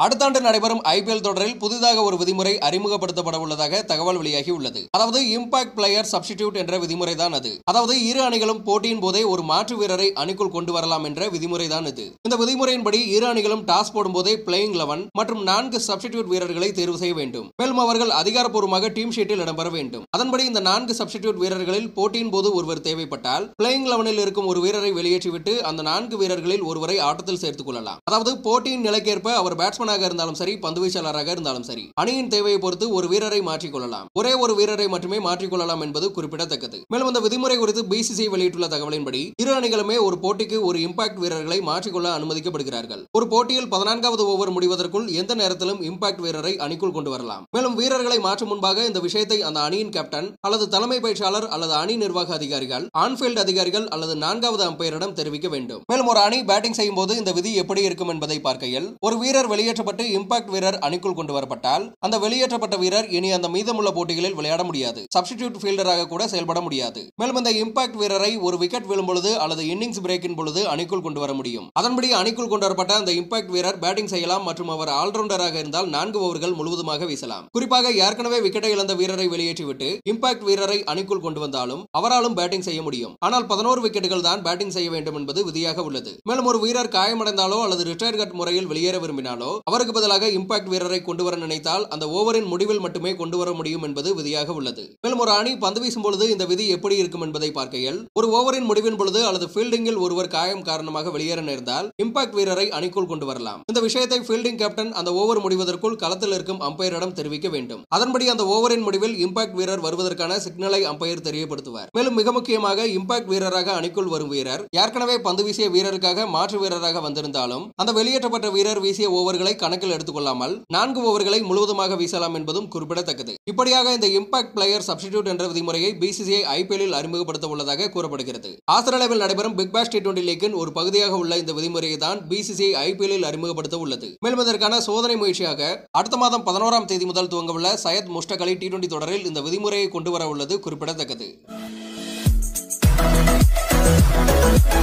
அடுத்த ஆண்டு நடைபெறும் ஐபிஎல் தொடரில் புதிதாக ஒரு விதிமுறை அறிமுகப்படுத்தப்பட உள்ளதாக தகவல் வெளியாகி உள்ளது அதாவது இம்பாக்ட் பிளேயர் சப்ஸ்டிடியூட் என்ற விதிமுறை தான் அது அதாவது இரு அணிகளும் போட்டியின் போதே ஒரு மாற்று வீரரை அணிக்குள் கொண்டு வரலாம் என்ற விதிமுறை தான் இது இந்த விதிமுறையின்படி இரு அணிகளும் டாஸ் போடும் போதே பிளேயிங் லெவன் மற்றும் நான்கு சப்ஸ்டிடியூட் வீரர்களை தேர்வு செய்ய வேண்டும் மேலும் அவர்கள் அதிகாரப்பூர்வமாக டீம் ஷீட்டில் இடம்பெற வேண்டும் அதன்படி இந்த நான்கு சப்ஸ்டிடியூட் வீரர்களில் போட்டியின் போது ஒருவர் தேவைப்பட்டால் பிளேயிங் லெவனில் இருக்கும் ஒரு வீரரை வெளியேற்றிவிட்டு அந்த நான்கு வீரர்களில் ஒருவரை ஆட்டத்தில் சேர்த்துக் கொள்ளலாம் அதாவது போட்டியின் நிலைக்கேற்ப அவர் பேட்ஸ்மேனாக இருந்தாலும் சரி பந்துவீச்சாளராக இருந்தாலும் சரி அணியின் தேவையை பொறுத்து ஒரு வீரரை மாற்றிக்கொள்ளலாம் ஒரே ஒரு வீரரை மட்டுமே மாற்றிக்கொள்ளலாம் என்பது குறிப்பிடத்தக்கது மேலும் இந்த விதிமுறை குறித்து பிசிசி வெளியிட்டுள்ள தகவலின்படி இரு அணிகளுமே ஒரு போட்டிக்கு ஒரு இம்பாக்ட் வீரர்களை மாற்றிக்கொள்ள அனுமதிக்கப்படுகிறார்கள் ஒரு போட்டியில் பதினான்காவது ஓவர் முடிவதற்குள் எந்த நேரத்திலும் இம்பாக்ட் வீரரை அணிக்குள் கொண்டு வரலாம் மேலும் வீரர்களை மாற்றும் முன்பாக இந்த விஷயத்தை அந்த அணியின் கேப்டன் அல்லது தலைமை பயிற்சியாளர் அல்லது அணி நிர்வாக அதிகாரிகள் ஆன்ஃபீல்ட் அதிகாரிகள் அல்லது நான்காவது அம்பையரிடம் தெரிவிக்க வேண்டும் மேலும் ஒரு அணி பேட்டிங் செய்யும் போது இந்த விதி எப்படி இருக்கும் என்பதை பார்க்கையில் ஒரு வீரர் வெளியேற்றப்பட்டு இம்பாக்ட் வீரர் அணிக்குள் கொண்டு வரப்பட்டால் அந்த வெளியேற்றப்பட்ட வீரர் இனி அந்த மீதமுள்ள போட்டிகளில் விளையாட முடியாது சப்ஸ்டிடியூட் ஃபீல்டராக கூட செயல்பட முடியாது மேலும் இந்த இம்பாக்ட் வீரரை ஒரு விக்கெட் விழும் பொழுது அல்லது இன்னிங்ஸ் பிரேக்கின் பொழுது அணிக்குள் கொண்டு வர முடியும் அதன்படி அணிக்குள் கொண்டு வரப்பட்ட அந்த இம்பாக்ட் வீரர் பேட்டிங் செய்யலாம் மற்றும் அவர் ஆல்ரவுண்டராக இருந்தால் நான்கு ஓவர்கள் முழுவதுமாக வீசலாம் குறிப்பாக ஏற்கனவே விக்கெட்டை இழந்த வீரரை வெளியேற்றிவிட்டு இம்பாக்ட் வீரரை அணிக்குள் கொண்டு வந்தாலும் அவராலும் பேட்டிங் செய்ய முடியும் ஆனால் பதினோரு விக்கெட்டுகள் தான் பேட்டிங் செய்ய வேண்டும் என்பது விதியாக உள்ளது மேலும் ஒரு வீரர் காயமடைந்தாலோ அல்லது ரிட்டையர் கட் முறையில் வெளியேற விரும்பினாலோ அவருக்கு பதிலாக இம்பாக்ட் வீரரை கொண்டு வர நினைத்தால் அந்த ஓவரின் முடிவில் மட்டுமே கொண்டு வர முடியும் என்பது விதியாக உள்ளது மேலும் ஒரு அணி பந்து வீசும் பொழுது இந்த விதி எப்படி இருக்கும் என்பதை பார்க்கையில் ஒரு ஓவரின் முடிவின் பொழுது அல்லது ஃபீல்டிங்கில் ஒருவர் காயம் காரணமாக வெளியேற நேர்ந்தால் இம்பாக்ட் வீரரை அணிக்குள் கொண்டு வரலாம் இந்த விஷயத்தை ஃபீல்டிங் கேப்டன் அந்த ஓவர் முடிவதற்குள் களத்தில் இருக்கும் அம்பையரிடம் தெரிவிக்க வேண்டும் அதன்படி அந்த ஓவரின் முடிவில் இம்பாக்ட் வீரர் வருவதற்கான சிக்னலை அம்பையர் தெரியப்படுத்துவார் மேலும் மிக முக்கியமாக இம்பாக்ட் வீரராக அணிக்குள் வரும் வீரர் ஏற்கனவே பந்து வீசிய வீரருக்காக மாற்று வீரராக வந்திருந்தாலும் அந்த வெளியேற்றப்பட்ட வீரர் வீசிய ஓவர்களை கணக்கில் எடுத்துக்கொள்ளாமல் நான்கு ஓவர்களை முழுவதுமாக வீசலாம் என்பதும் குறிப்பிடத்தக்கது இப்படியாக இந்த இம்பாக்ட் பிளேயர் சப்ஸ்டிடியூட் என்ற விதிமுறையை பிசிசிஐ ஐபிஎல்லில் அறிமுகப்படுத்த உள்ளதாக கூறப்படுகிறது ஆஸ்திரேலியாவில் நடைபெறும் பிக் பாஸ் டி டுவெண்டி லீக்கின் ஒரு பகுதியாக உள்ள இந்த விதிமுறையை தான் பிசிசிஐ ஐபிஎல்லில் அறிமுகப்படுத்த உள்ளது மேலும் இதற்கான சோதனை முயற்சியாக அடுத்த மாதம் பதினோராம் தேதி முதல் துவங்கவுள்ள சையத் முஷ்டக் அலி டி டுவெண்டி தொடரில் இந்த விதிமுறையை கொண்டு வர உள்ளது குறிப்பிடத்தக்கது